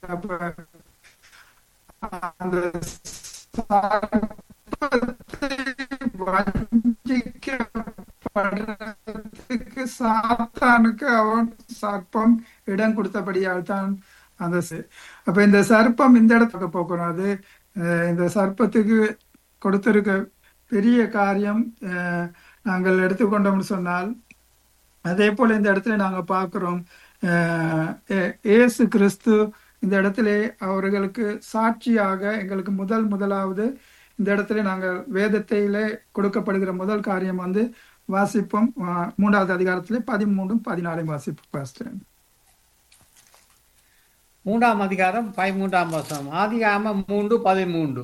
அப்ப அந்த சர்ப்பத்தை வஞ்சிக்கப்படுறதுக்கு சாத்தானுக்கு அவன் சர்ப்பம் இடம் கொடுத்தபடியால் தான் அந்த ச- அப்ப இந்த சர்ப்பம் இந்த இடத்துக்கு போகணும் அது அஹ், இந்த சர்ப்பத்துக்கு கொடுத்திருக்க பெரிய காரியம் அஹ், நாங்கள் எடுத்துக்கொண்டோம்னு சொன்னால் அதே போல இந்த இடத்துல நாங்க பார்க்கிறோம் அஹ், ஏ- இயேசு கிறிஸ்து இந்த இடத்துல அவர்களுக்கு சாட்சியாக எங்களுக்கு முதல் முதலாவது இந்த இடத்துல நாங்கள் வேதத்திலே கொடுக்கப்படுகிற முதல் காரியம் வந்து வாசிப்போம் அஹ், மூன்றாவது அதிகாரத்திலே பதிமூன்றும் பதினாலையும் வாசிப்போம் பாஸ்டர் மூன்றாம் அதிகாரம் பதிமூன்றாம் வசனம் ஆதிகாம மூன்று பதிமூன்று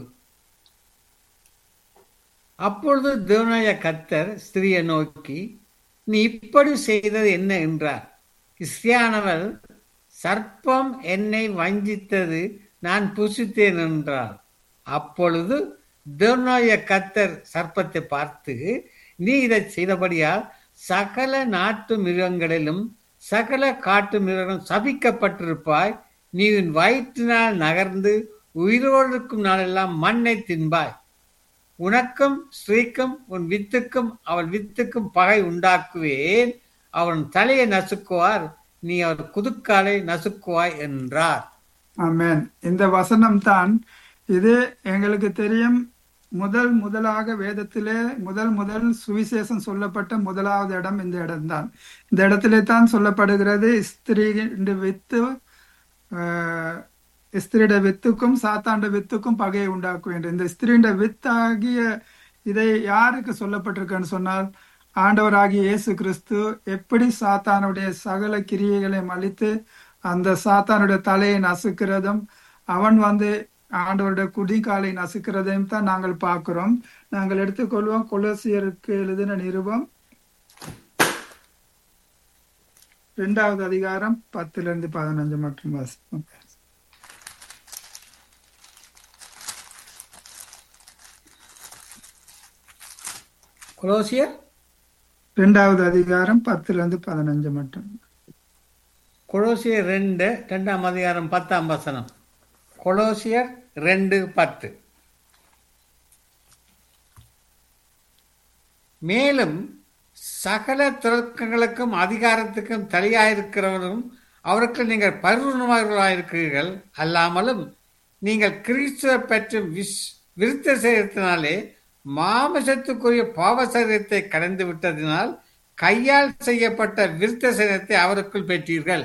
அப்பொழுது தேவனாய கத்தர் ஸ்திரியை நோக்கி நீ இப்படி செய்தது என்ன என்றார் கிறிஸ்தியானவள் சர்ப்பம் என்னை வஞ்சித்தது நான் புசித்தேன் என்றார் அப்பொழுது தேவனாய கத்தர் சர்ப்பத்தை பார்த்து நீ இதை செய்தபடியால் சகல நாட்டு மிருகங்களிலும் சகல காட்டு மிருகம் சபிக்கப்பட்டிருப்பாய் நீ உன் வயிற்றினால் நகர்ந்து உயிரோடு இருக்கும் நாளெல்லாம் மண்ணை தின்பாய் உனக்கும் ஸ்ரீக்கும் உன் வித்துக்கும் அவள் வித்துக்கும் பகை உண்டாக்குவேன் அவன் தலையை நசுக்குவார் நீ அவர் குதுக்காலை நசுக்குவாய் என்றார் ஆமென் இந்த வசனம் தான் இது எங்களுக்கு தெரியும் முதல் முதலாக வேதத்திலே முதல் முதல் சுவிசேஷம் சொல்லப்பட்ட முதலாவது இடம் இந்த இடம்தான் இந்த இடத்திலே தான் சொல்லப்படுகிறது ஸ்திரீ வித்து ஆஹ், ஸ்திரீட வித்துக்கும் சாத்தாண்ட வித்துக்கும் பகையை உண்டாக்கும் என்று இந்த ஸ்திரீண்ட வித்தாகிய இதை யாருக்கு சொல்லப்பட்டிருக்குன்னு சொன்னால் ஆண்டவராகிய இயேசு கிறிஸ்து எப்படி சாத்தானுடைய சகல கிரியைகளையும் அழித்து அந்த சாத்தானுடைய தலையை நசுக்கிறதும் அவன் வந்து ஆண்டவருடைய குடிகாலை நசுக்கிறதையும் தான் நாங்கள் பார்க்கிறோம் நாங்கள் எடுத்துக்கொள்வோம் கொலோசியருக்கு எழுதின நிருபம் இரண்டாவது அதிகாரம் பத்துல இருந்து பதினஞ்சு மட்டும் வாசிப்போம் கொலோசியர் இரண்டாவது அதிகாரம் பத்துல இருந்து பதினஞ்சு மட்டும் கொலோசியர் ரெண்டு ரெண்டாம் அதிகாரம் பத்தாம் வசனம் கொலோசியர் ரெண்டு பத்து மேலும் சகல துறக்கங்களுக்கும் அதிகாரத்துக்கும் தலையாயிருக்கிறவரும் அவருக்கு நீங்கள் பரிபூர்ணமாகிறவர்களாயிருக்கிறீர்கள் அல்லாமலும் நீங்கள் கிறிஸ்துவ பற்றும் விஸ் விருத்த சரீரத்தினாலே மாமசத்துக்குரிய பாவ சரீரத்தை கடந்து விட்டதினால் கையால் செய்யப்பட்ட விருத்த சரீரத்தை அவருக்குள் பெற்றீர்கள்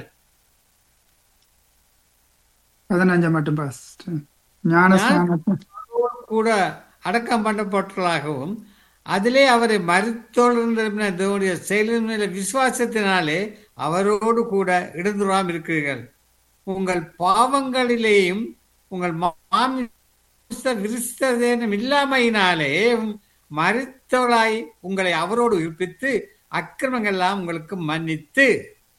பதினஞ்சு மட்டும் பாஸ்டர் ஞானஸ்நானத்தை அவரோடு கூட அடக்கம் பண்ணப்பட்டவர்களாகவும் அதிலே அவரை மறுத்தோழ்ந்த தேவனுடைய செயலின் மேல விசுவாசத்தினாலே அவரோடு கூட இடந்துராம் இருக்கிறீர்கள் உங்கள் பாவங்களிலேயும் உங்கள் மாமிச விருஸ்தேனம் இல்லாமையினாலே மறுத்தவளாய் உங்களை அவரோடு உயிர்ப்பித்து அக்கிரமங்கள் எல்லாம் உங்களுக்கு மன்னித்து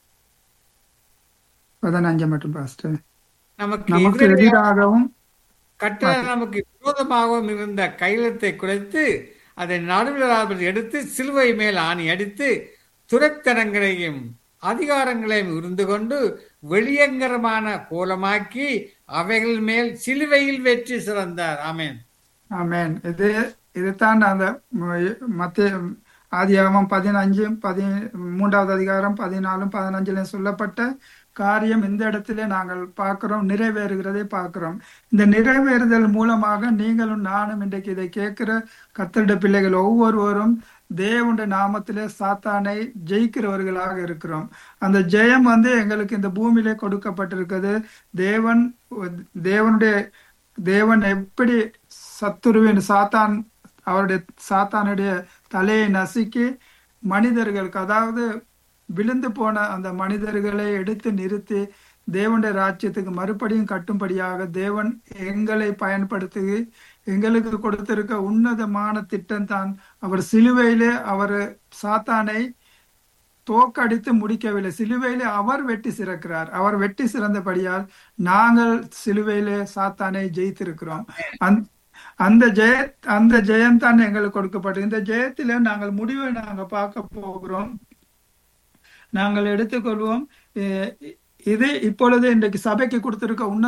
பதினஞ்சு மட்டும் பாஸ்டர் நமக்கு நமக்கு எதிராக எதிராகவும் கட்டளை நமக்கு விரோதமாகவும் இருந்த கைலத்தை குலைத்து அதை நடுவில் எடுத்து சிலுவை மேல் ஆணி அடித்து துரைத்தனங்களையும் அதிகாரங்களையும் இருந்து கொண்டு வெளியங்கரமான கோலமாக்கி அவைகள் மேல் சிலுவையில் வெற்றி சிறந்தார் ஆமென் ஆமென் இது இதுதான் அந்த மத்திய ஆதியாகமம் பதினஞ்சு பதி மூன்றாவது அதிகாரம் பதினாலும் பதினஞ்சுலையும் சொல்லப்பட்ட காரியம் இந்த இடத்திலே நாங்கள் பார்க்கிறோம் நிறைவேறுகிறதை பார்க்கிறோம் இந்த நிறைவேறுதல் மூலமாக நீங்களும் நானும் இன்றைக்கு இதை கேட்கிற கத்தருடைய பிள்ளைகள் ஒவ்வொருவரும் தேவனுடைய நாமத்திலே சாத்தானை ஜெயிக்கிறவர்களாக இருக்கிறோம் அந்த ஜெயம் வந்து எங்களுக்கு இந்த பூமியிலே கொடுக்கப்பட்டிருக்கிறது தேவன் தேவனுடைய தேவன் எப்படி சத்துருவின் சாத்தான் அவருடைய சாத்தானுடைய தலையை நசுக்கி மனிதர்களுக்கு அதாவது விழுந்து போன அந்த மனிதர்களை எடுத்து நிறுத்தி தேவனுடைய ராஜ்யத்துக்கு மறுபடியும் கட்டும்படியாக தேவன் எங்களை பயன்படுத்தி எங்களுக்கு கொடுத்திருக்க உன்னதமான திட்டம் தான் அவர் சிலுவையிலே அவர் சாத்தானை தோக்கடித்து முடிக்கவில்லை சிலுவையிலே அவர் வெட்டி சிறக்கிறார் அவர் வெட்டி சிறந்தபடியால் நாங்கள் சிலுவையிலே சாத்தானை ஜெயித்திருக்கிறோம் அந் அந்த ஜெய அந்த ஜெயம் தான் எங்களுக்கு கொடுக்கப்பட்டது இந்த ஜெயத்தில நாங்கள் முடிவை நாங்க பார்க்க போகிறோம் நாங்கள் எடுத்துக்கொள்வோம் இது இப்பொழுது இன்றைக்கு சபைக்கு கொடுத்திருக்க உன்னத